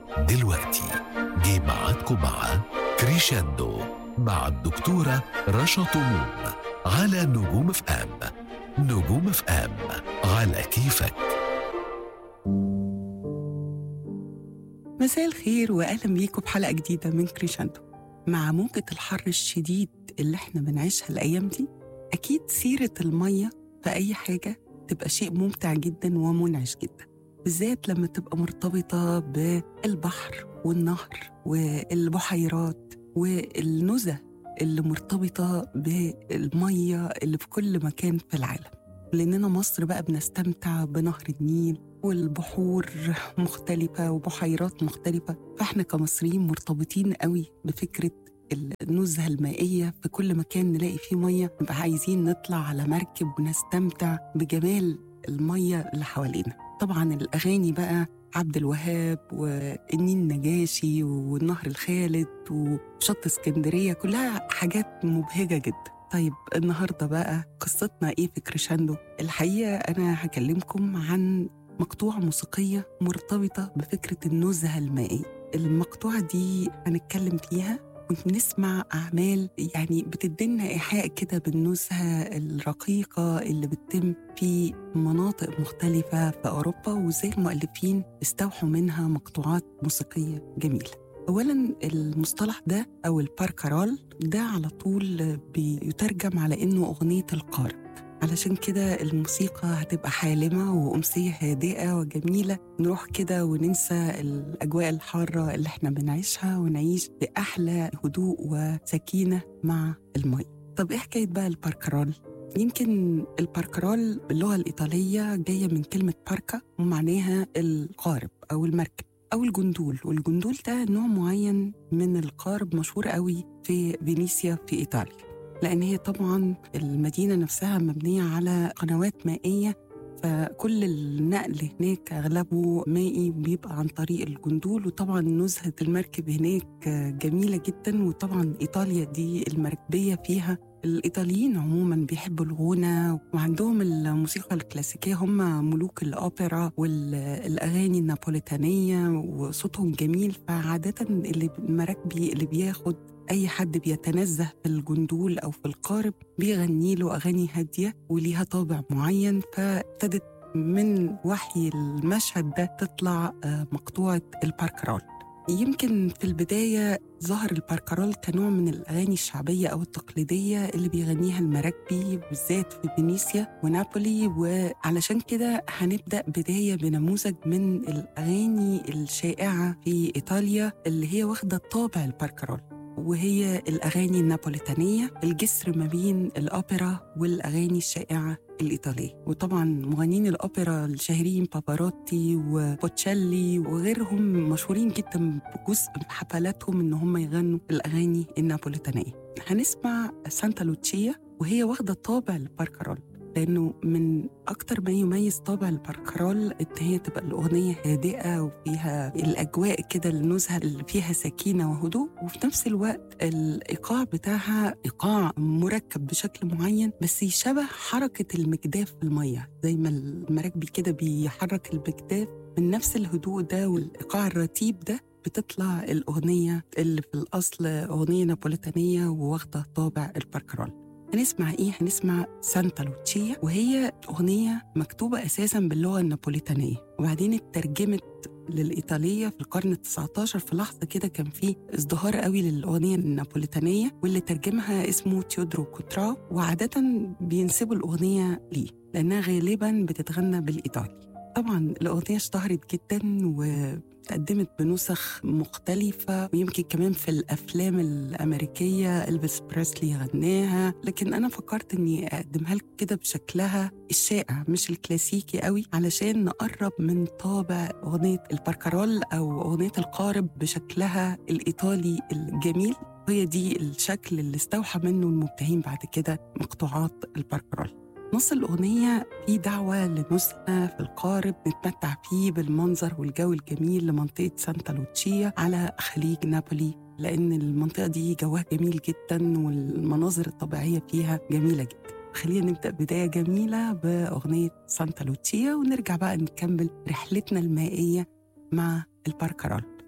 دلوقتي جه ميعادكم مع كريشاندو مع الدكتورة رشا طموم على نجوم اف ام نجوم اف ام على كيفك مساء الخير واهلا بيكم بحلقه جديده من كريشاندو مع موجة الحر الشديد اللي احنا بنعيشها الايام دي اكيد سيره الميه في اي حاجه تبقى شيء ممتع جدا ومنعش جدا بالذات لما تبقى مرتبطه بالبحر والنهر والبحيرات والنزه اللي مرتبطه بالميه اللي في كل مكان في العالم لاننا مصر بقى بنستمتع بنهر النيل والبحور مختلفة وبحيرات مختلفة فاحنا كمصريين مرتبطين قوي بفكرة النزهة المائية في كل مكان نلاقي فيه مية نبقى عايزين نطلع على مركب ونستمتع بجمال المية اللي حوالينا طبعا الأغاني بقى عبد الوهاب والنيل نجاشي والنهر الخالد وشط اسكندرية كلها حاجات مبهجة جدا طيب النهارده بقى قصتنا ايه في كريشاندو؟ الحقيقه انا هكلمكم عن مقطوعة موسيقية مرتبطة بفكرة النزهة المائية المقطوعة دي هنتكلم فيها ونسمع أعمال يعني بتدينا إيحاء كده بالنزهة الرقيقة اللي بتتم في مناطق مختلفة في أوروبا وإزاي المؤلفين استوحوا منها مقطوعات موسيقية جميلة أولا المصطلح ده أو الباركارول ده على طول بيترجم على إنه أغنية القارب علشان كده الموسيقى هتبقى حالمة وأمسية هادئة وجميلة نروح كده وننسى الأجواء الحارة اللي احنا بنعيشها ونعيش بأحلى هدوء وسكينة مع المي طب إيه حكاية بقى الباركرول؟ يمكن الباركرول باللغة الإيطالية جاية من كلمة باركا ومعناها القارب أو المركب أو الجندول والجندول ده نوع معين من القارب مشهور قوي في فينيسيا في إيطاليا لأن هي طبعا المدينة نفسها مبنية على قنوات مائية فكل النقل هناك أغلبه مائي بيبقى عن طريق الجندول وطبعا نزهة المركب هناك جميلة جدا وطبعا إيطاليا دي المركبية فيها الإيطاليين عموما بيحبوا الغنى وعندهم الموسيقى الكلاسيكية هم ملوك الأوبرا والأغاني النابوليتانية وصوتهم جميل فعادة اللي المراكبي اللي بياخد أي حد بيتنزه في الجندول أو في القارب بيغني له أغاني هادية وليها طابع معين فابتدت من وحي المشهد ده تطلع مقطوعة الباركرول يمكن في البداية ظهر الباركرول كنوع من الأغاني الشعبية أو التقليدية اللي بيغنيها المراكبي بالذات في فينيسيا ونابولي وعلشان كده هنبدأ بداية بنموذج من الأغاني الشائعة في إيطاليا اللي هي واخدة طابع الباركرول وهي الأغاني النابوليتانية الجسر ما بين الأوبرا والأغاني الشائعة الإيطالية وطبعا مغنيين الأوبرا الشهيرين بافاروتي وبوتشيلي وغيرهم مشهورين جدا بجزء من حفلاتهم إن هم يغنوا الأغاني النابوليتانية هنسمع سانتا لوتشيا وهي واخدة طابع الباركرول لأنه من أكتر ما يميز طابع الباركرول إن هي تبقى الأغنية هادئة وفيها الأجواء كده النزهة اللي فيها سكينة وهدوء وفي نفس الوقت الإيقاع بتاعها إيقاع مركب بشكل معين بس يشبه حركة المجداف في المية زي ما المراكبي كده بيحرك المجداف من نفس الهدوء ده والإيقاع الرتيب ده بتطلع الأغنية اللي في الأصل أغنية نابوليتانية وواخدة طابع الباركرول هنسمع ايه؟ هنسمع سانتا لوتشيا وهي أغنية مكتوبة أساسا باللغة النابوليتانية وبعدين اترجمت للإيطالية في القرن ال19 في لحظة كده كان في ازدهار قوي للأغنية النابوليتانية واللي ترجمها اسمه تيودرو كوتراو وعادة بينسبوا الأغنية ليه لأنها غالبا بتتغنى بالإيطالي طبعا الأغنية اشتهرت جدا وتقدمت بنسخ مختلفة ويمكن كمان في الأفلام الأمريكية إلفيس بريسلي غناها لكن أنا فكرت إني أقدمها لكم كده بشكلها الشائع مش الكلاسيكي قوي علشان نقرب من طابع أغنية الباركارول أو أغنية القارب بشكلها الإيطالي الجميل وهي دي الشكل اللي استوحى منه المبدعين بعد كده مقطوعات الباركارول نص الأغنية في دعوة لنزهة في القارب نتمتع فيه بالمنظر والجو الجميل لمنطقة سانتا لوتشيا على خليج نابولي لأن المنطقة دي جواها جميل جدا والمناظر الطبيعية فيها جميلة جدا خلينا نبدأ بداية جميلة بأغنية سانتا لوتشيا ونرجع بقى نكمل رحلتنا المائية مع الباركرول